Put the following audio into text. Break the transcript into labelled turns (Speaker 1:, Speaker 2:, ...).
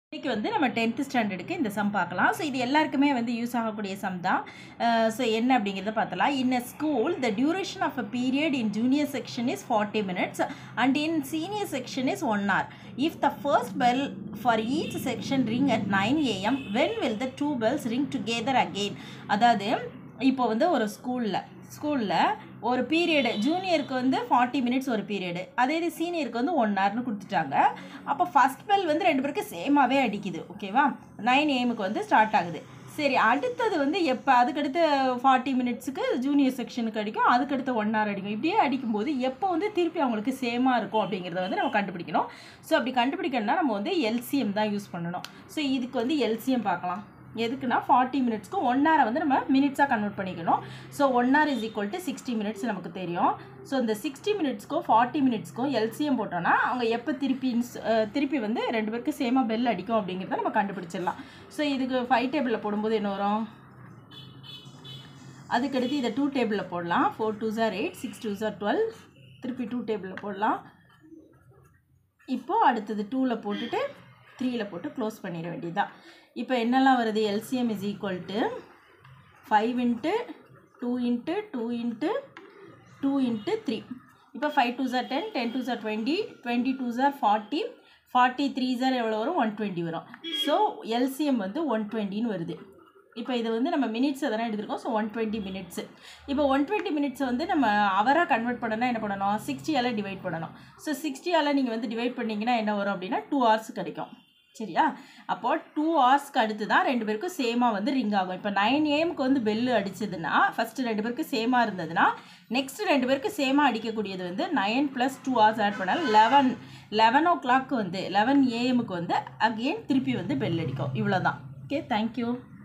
Speaker 1: இன்னைக்கு வந்து நம்ம டென்த்து ஸ்டாண்டர்டுக்கு இந்த சம் பார்க்கலாம் ஸோ இது எல்லாருக்குமே வந்து யூஸ் ஆகக்கூடிய சம் தான் ஸோ என்ன அப்படிங்கிறத பார்த்தலாம் in a school the duration of a period in junior section is forty minutes and in senior section is one hour if the first bell for each section ring at nine AM when will the two bells ring together again அதாவது இப்போ வந்து ஒரு ஸ்கூலில் ஸ்கூலில் ஒரு period ஜூனியருக்கு வந்து forty minutes ஒரு period அதே இது சீனியருக்கு வந்து ஒன் ஹவர்னு கொடுத்துட்டாங்க அப்போ ஃபஸ்ட் பெல் வந்து ரெண்டு பேருக்கு சேமாகவே அடிக்குது ஓகேவா நைன் ஏஎமுக்கு வந்து ஸ்டார்ட் ஆகுது சரி அடுத்தது வந்து எப்போ அதுக்கடுத்து ஃபார்ட்டி மினிட்ஸுக்கு ஜூனியர் செக்ஷனுக்கு அடிக்கும் அதுக்கடுத்து ஒன் ஹவர் அடிக்கும் இப்படியே அடிக்கும்போது எப்போ வந்து திருப்பி அவங்களுக்கு சேமாக இருக்கும் அப்படிங்கிறத வந்து நம்ம கண்டுபிடிக்கணும் ஸோ அப்படி கண்டுபிடிக்கணும்னா நம்ம வந்து எல்சிஎம் தான் யூஸ் பண்ணணும் ஸோ இதுக்கு வந்து எல்சிஎம் பார்க்கலாம் எதுக்குன்னா ஃபார்ட்டி மினிட்ஸ்க்கு ஒன் ஹவரை வந்து நம்ம மினிட்ஸாக கன்வெர்ட் பண்ணிக்கணும் so one hour is equal to sixty minutes நமக்கு தெரியும் ஸோ இந்த சிக்ஸ்டி மினிட்ஸ்க்கும் ஃபார்ட்டி மினிட்ஸ்க்கும் எல்சிஎம் போட்டோன்னா அவங்க எப்போ திருப்பி திருப்பி வந்து ரெண்டு பேருக்கு சேமாக பெல் அடிக்கும் அப்படிங்கிறத நம்ம கண்டுபிடிச்சிடலாம் ஸோ இதுக்கு ஃபைவ் டேபிளில் போடும்போது என்ன வரும் அதுக்கடுத்து இதை டூ டேபிளில் போடலாம் ஃபோர் டூ ஜார் எயிட் சிக்ஸ் டூ ஜார் டுவெல் திருப்பி டூ டேபிளில் போடலாம் இப்போது அடுத்தது டூவில் போட்டுட்டு த்ரீயில் போட்டு க்ளோஸ் பண்ணிட வேண்டியதுதான் இப்போ என்னெல்லாம் வருது LCM is equal to five into two into two into two into three இப்போ ஃபைவ் டூ ஜார் டென் டென் டூ ஜார் டுவெண்ட்டி டுவெண்ட்டி டூ ஜார் ஃபார்ட்டி ஃபார்ட்டி த்ரீ ஜார் எவ்வளோ வரும் ஒன் டுவெண்ட்டி வரும் ஸோ எல்சிஎம் வந்து ஒன் டுவெண்ட்டின்னு வருது இப்போ இது வந்து நம்ம மினிட்ஸ் தானே எடுத்துருக்கோம் ஸோ ஒன் டுவெண்ட்டி மினிட்ஸு இப்போ ஒன் டுவெண்ட்டி மினிட்ஸை வந்து நம்ம அவராக கன்வெர்ட் பண்ணனா என்ன பண்ணணும் சிக்ஸ்டியால் டிவைட் பண்ணணும் ஸோ சிக்ஸ்டியால் நீங்கள் வந்து டிவைட் பண்ணிங்கன்னா என்ன வரும் அப்படின்னா டூ ஹவர்ஸ் கிடைக்கும் சரியா அப்போ டூ ஹவர்ஸ்க்கு அடுத்து தான் ரெண்டு பேருக்கும் சேமாக வந்து ரிங் ஆகும் இப்போ நைன் ஏஎம்க்கு வந்து பெல்லு அடிச்சதுன்னா ஃபஸ்ட்டு ரெண்டு பேருக்கு சேமாக இருந்ததுன்னா நெக்ஸ்ட் ரெண்டு பேருக்கு சேமாக அடிக்கக்கூடியது வந்து nine plus two hours add பண்ணால் லெவன் லெவன் ஓ கிளாக்கு வந்து லெவன் ஏஎம்க்கு வந்து அகெயின் திருப்பி வந்து பெல் அடிக்கும் இவ்வளோ தான் ஓகே தேங்க்யூ